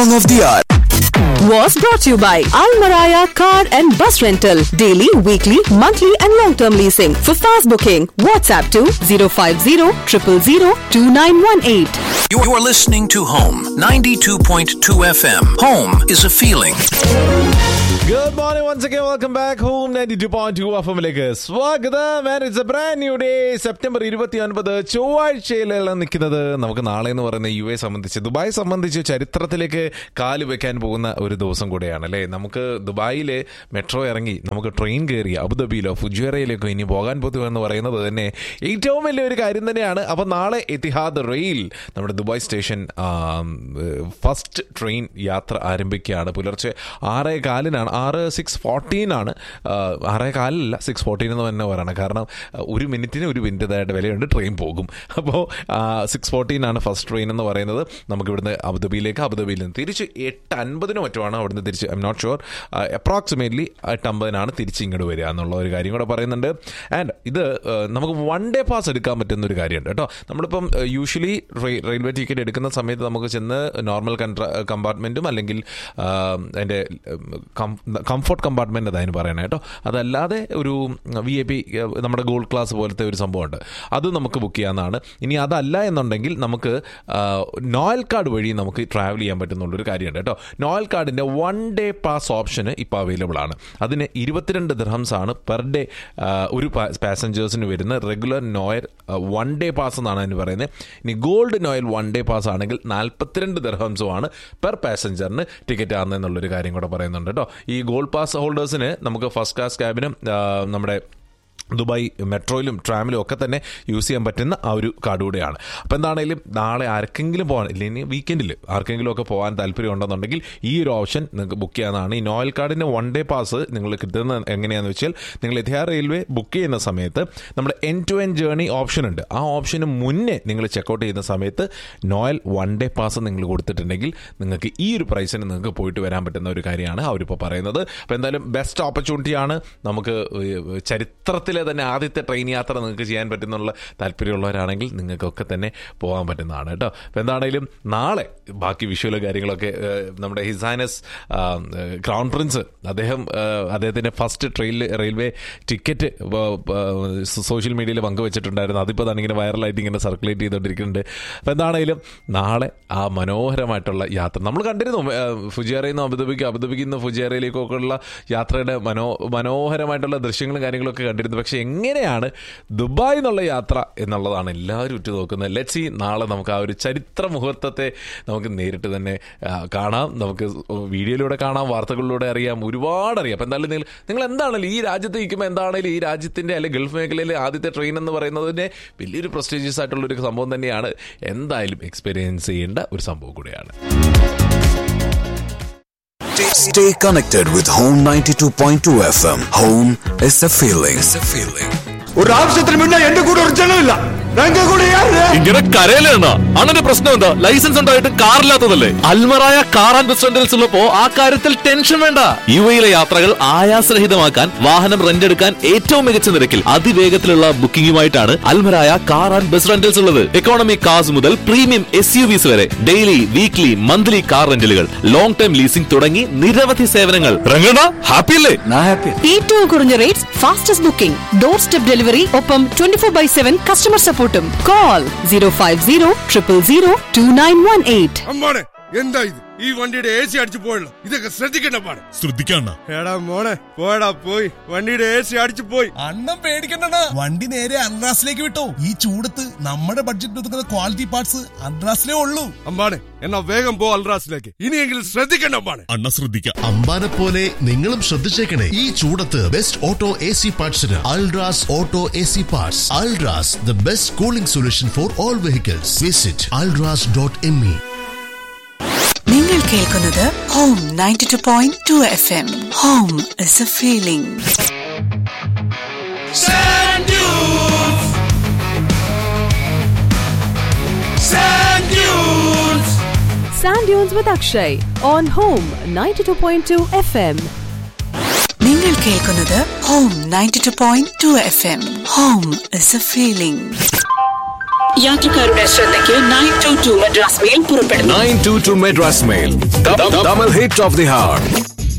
Song of the hour. was brought to you by Almaraya Car and Bus Rental. Daily, weekly, monthly and long-term leasing. For fast booking, WhatsApp to 050 000 2918. You- You're listening to Home 92.2 FM. Home is a feeling. Good morning once again welcome back home ninety two point two എഫിലേക്ക് സ്വാഗതം and it's a brand new day September ഇരുപത്തി ഒൻപത് ചൊവ്വാഴ്ചയിലാണ് നിൽക്കുന്നത് നമുക്ക് നാളെ എന്ന് പറയുന്ന U A സംബന്ധിച്ച് ദുബായ് സംബന്ധിച്ച് ചരിത്രത്തിലേക്ക് കാല് വെക്കാൻ പോകുന്ന ഒരു ദിവസം കൂടെയാണ് അല്ലേ നമുക്ക് ദുബായിൽ മെട്രോ ഇറങ്ങി നമുക്ക് ട്രെയിൻ കയറി അബുദാബിയിലോ ഫുജുവറയിലേക്കോ ഇനി പോകാൻ പോകുക എന്ന് പറയുന്നത് തന്നെ ഏറ്റവും വലിയൊരു കാര്യം തന്നെയാണ് അപ്പോൾ നാളെ എത്തിഹാദ് റെയിൽ നമ്മുടെ ദുബായ് സ്റ്റേഷൻ ഫസ്റ്റ് ട്രെയിൻ യാത്ര ആരംഭിക്കുകയാണ് പുലർച്ചെ ആറേ കാലിനാണ് ആറ് സിക്സ് ഫോർട്ടീൻ ആണ് ആ, ആറേ കാലിലല്ല സിക്സ് ഫോർട്ടീൻ എന്ന് തന്നെ പറയണം കാരണം ആ, ഒരു മിനിറ്റിന് ഒരു മിനിറ്റതായിട്ട് വിലയുണ്ട് ട്രെയിൻ പോകും അപ്പോൾ സിക്സ് ഫോർട്ടീൻ ആണ് ഫസ്റ്റ് ട്രെയിൻ എന്ന് പറയുന്നത് നമുക്ക് ഇവിടുന്ന് അബുദാബിയിലേക്ക് അബുദാബിയിൽ നിന്ന് തിരിച്ച് എട്ട് അൻപതിന് മറ്റുമാണ് അവിടുന്ന് തിരിച്ച് I'm not sure approximately എട്ട് അമ്പതിനാണ് തിരിച്ച് ഇങ്ങോട്ട് വരിക എന്നുള്ള ഒരു കാര്യം കൂടെ പറയുന്നുണ്ട് ആൻഡ് ഇത് ആ, നമുക്ക് വൺ ഡേ പാസ് എടുക്കാൻ പറ്റുന്ന ഒരു കാര്യമുണ്ട് കേട്ടോ നമ്മളിപ്പം യൂഷ്വലി റെയിൽവേ ടിക്കറ്റ് എടുക്കുന്ന സമയത്ത് നമുക്ക് ചെന്ന് നോർമൽ കമ്പാർട്ട്മെൻറ്റും അല്ലെങ്കിൽ ആ, അതിൻ്റെ കംഫർട്ട് കമ്പാർട്ട്മെൻ്റ് അതായത് പറയണേ കേട്ടോ അതല്ലാതെ ഒരു വി ഐ പി നമ്മുടെ ഗോൾഡ് ക്ലാസ് പോലത്തെ ഒരു സംഭവമുണ്ട് അത് നമുക്ക് ബുക്ക് ചെയ്യാവുന്നതാണ് ഇനി അതല്ല എന്നുണ്ടെങ്കിൽ നമുക്ക് നോയൽ കാർഡ് വഴി നമുക്ക് ട്രാവൽ ചെയ്യാൻ പറ്റുന്നുള്ളൊരു കാര്യമുണ്ട് കേട്ടോ നോയൽ കാർഡിൻ്റെ വൺ ഡേ പാസ് ഓപ്ഷന് ഇപ്പോൾ അവൈലബിൾ ആണ് അതിന് ഇരുപത്തിരണ്ട് ദിർഹംസ് ആണ് പെർ ഡേ ഒരു പാസഞ്ചേഴ്സിന് വരുന്ന regular Nol one day pass എന്നാണ് അതിന് പറയുന്നത് ഇനി gold Nol one day pass ആണെങ്കിൽ നാൽപ്പത്തിരണ്ട് ദിർഹംസുമാണ് പെർ പാസഞ്ചറിന് ടിക്കറ്റ് ആകുന്നതെന്നുള്ളൊരു കാര്യം കൂടെ പറയുന്നുണ്ട് കേട്ടോ ഈ ഗോൾഡ് പാസ് ഹോൾഡേഴ്സിന് നമുക്ക് ഫസ്റ്റ് ക്ലാസ് ക്യാബിനും ആ, നമ്മുടെ ദുബായ് മെട്രോയിലും ട്രാമിലും ഒക്കെ തന്നെ യൂസ് ചെയ്യാൻ പറ്റുന്ന ആ ഒരു കാർഡ് കൂടെയാണ് അപ്പോൾ എന്താണെങ്കിലും നാളെ ആർക്കെങ്കിലും പോകാൻ ഇല്ലെങ്കിൽ വീക്കെൻഡിൽ ആർക്കെങ്കിലും ഒക്കെ പോകാൻ താല്പര്യം ഉണ്ടെന്നുണ്ടെങ്കിൽ ഈ ഒരു ഓപ്ഷൻ നിങ്ങൾക്ക് ബുക്ക് ചെയ്യാവുന്നതാണ് ഈ നോയൽ കാർഡിൻ്റെ വൺ ഡേ പാസ് നിങ്ങൾ കിട്ടുന്നത് എങ്ങനെയാണെന്ന് വെച്ചാൽ നിങ്ങൾ എത്തിഹാർ റെയിൽവേ ബുക്ക് ചെയ്യുന്ന സമയത്ത് നമ്മുടെ end to end journey option ഉണ്ട് ആ ഓപ്ഷന് മുന്നേ നിങ്ങൾ ചെക്കൗട്ട് ചെയ്യുന്ന സമയത്ത് നോയൽ വൺ ഡേ പാസ് നിങ്ങൾ കൊടുത്തിട്ടുണ്ടെങ്കിൽ നിങ്ങൾക്ക് ഈ ഒരു പ്രൈസിന് നിങ്ങൾക്ക് പോയിട്ട് വരാൻ പറ്റുന്ന ഒരു കാര്യമാണ് അവരിപ്പോൾ പറയുന്നത് അപ്പോൾ എന്തായാലും ബെസ്റ്റ് ഓപ്പർച്യൂണിറ്റിയാണ് നമുക്ക് ഏഹ്, ചരിത്രത്തിലെ തന്നെ ആദ്യത്തെ ട്രെയിൻ യാത്ര നിങ്ങൾക്ക് ചെയ്യാൻ പറ്റുന്നുള്ള താല്പര്യമുള്ളവരാണെങ്കിൽ നിങ്ങൾക്കൊക്കെ തന്നെ പോകാൻ പറ്റുന്നതാണ് കേട്ടോ അപ്പോൾ എന്താണെങ്കിലും നാളെ ബാക്കി വിഷ്വലും കാര്യങ്ങളൊക്കെ ഏഹ്, നമ്മുടെ ഹിസാനസ് ക്രൗൺ പ്രിൻസ് അദ്ദേഹം ഏഹ്, അദ്ദേഹത്തിൻ്റെ first train railway ticket social മീഡിയയിൽ പങ്കുവച്ചിട്ടുണ്ടായിരുന്നു അതിപ്പോൾ തന്നെ ഇങ്ങനെ വൈറലായിട്ട് ഇങ്ങനെ സർക്കുലേറ്റ് ചെയ്തുകൊണ്ടിരിക്കുന്നുണ്ട് അപ്പോൾ എന്താണെങ്കിലും നാളെ ആ മനോഹരമായിട്ടുള്ള യാത്ര നമ്മൾ കണ്ടിരുന്നു ഏഹ്, ഫുജിയറയിൽ നിന്ന് അബുദാബിക്ക് അബുദാബിക്ക് നിന്ന് ഫുജിയറയിലേക്കൊക്കെ ഉള്ള യാത്രയുടെ മനോ മനോഹരമായിട്ടുള്ള ദൃശ്യങ്ങളും കാര്യങ്ങളൊക്കെ കണ്ടിരുന്നു പക്ഷെ എങ്ങനെയാണ് ദുബായ് എന്നുള്ള യാത്ര എന്നുള്ളതാണ് എല്ലാവരും ഉറ്റു നോക്കുന്നത് ലെറ്റ് സി നാളെ നമുക്ക് ആ ഒരു ചരിത്ര മുഹൂർത്തത്തെ നമുക്ക് നേരിട്ട് തന്നെ ആ, കാണാം നമുക്ക് വീഡിയോയിലൂടെ കാണാം വാർത്തകളിലൂടെ അറിയാം ഒരുപാട് അറിയാം അപ്പം എന്തായാലും നിങ്ങൾ നിങ്ങൾ എന്താണെങ്കിലും ഈ രാജ്യത്ത് നിൽക്കുമ്പോൾ എന്താണെങ്കിലും ഈ രാജ്യത്തിൻ്റെ അല്ലെങ്കിൽ ഗൾഫ് മേഖലയിലെ ആദ്യത്തെ ട്രെയിൻ എന്ന് പറയുന്നതിൻ്റെ വലിയൊരു പ്രസ്റ്റീജിയസ് ആയിട്ടുള്ള ഒരു സംഭവം തന്നെയാണ് എന്തായാലും എക്സ്പീരിയൻസ് ചെയ്യേണ്ട ഒരു സംഭവം കൂടിയാണ് Stay connected with Home 92.2 FM. Home is a feeling. It's a feeling. ஒரு ஆபீசத்துல முன்ன எந்த கூட ஒரு ஜனம் இல்ல எங்க கூட யாரு ഇങ്ങനെ കരയിലാണ് അണ്ണന്റെ പ്രശ്നം എന്താ ലൈസൻസ് ഉണ്ടായിട്ട് കാറില്ലാത്തതല്ലേ Almarai car and bus rentals ഉള്ളപ്പോ ആ കാര്യത്തിൽ ടെൻഷൻ വേണ്ട യു എയിലെ യാത്രകൾ ആയാസരഹിതമാക്കാൻ വാഹനം റെന്റ് എടുക്കാൻ ഏറ്റവും മികച്ച നിരക്കിൽ അതിവേഗത്തിലുള്ള ബുക്കിംഗുമായിട്ടാണ് Almarai car and bus rentals ഉള്ളത് എക്കോണമി കാർസ് മുതൽ പ്രീമിയം എസ് യു വിസ് വരെ ഡെയിലി വീക്ക്ലി മന്ത്ലി കാർ റെന്റലുകൾ ലോങ് ടൈം ലീസിംഗ് തുടങ്ങി നിരവധി സേവനങ്ങൾ രംഗണ ഹാപ്പി അല്ലേ Not happy. ഏറ്റവും കുറഞ്ഞ rates fastest booking door step delivery ഒപ്പം twenty four by seven customer സപ്പോർട്ടും call zero five zero triple zero two nine one eight അമ്മാണെ എന്താ ഇത് ഈ വണ്ടിയുടെ എ സി അടിച്ചു പോയല്ലോ ഇതൊക്കെ ശ്രദ്ധിക്കണ്ട പാടെ ശ്രദ്ധിക്കണ്ട എടാ മോനെ പോയടാ പോയി വണ്ടിയുടെ എ സി അടിച്ചു പോയി അണ്ണം പേടിക്കണ്ട വണ്ടി നേരെ അൺറാസിലേക്ക് വിട്ടോ ഈ ചൂടത്ത് നമ്മുടെ ബഡ്ജറ്റ് ഒതുക്കുന്ന ക്വാളിറ്റി പാർട്സ് അൺറാസിലേ ഉള്ളൂ അമ്പാണെ എന്നാ വേഗം പോ അൽറാസിലേക്ക് ഇനിയെങ്കിലും ശ്രദ്ധിക്കണ്ട അമ്പാണെ അണ്ണ ശ്രദ്ധിക്കാം അമ്പാനെ പോലെ നിങ്ങളും ശ്രദ്ധിച്ചേക്കണേ ഈ ചൂടത്ത് ബെസ്റ്റ് ഓട്ടോ എ സി പാർട്സിന് Ultras auto A C parts Ultras the best cooling solution for all vehicles visit Ultras dot M E നിങ്ങൾ കേൾക്കുന്നത് home ninety two point two F M home is a feeling Sand Dunes with Akshay on Home 92.2 FM. നിങ്ങൾ കേൾക്കുന്നത് home ninety two point two F M home is a feeling യാത്രക്കാരുടെ ശ്രദ്ധയ്ക്ക് nine two two Madras mail പുറപ്പെടുന്നു Nine two two Madras Mail. Double hit of the heart.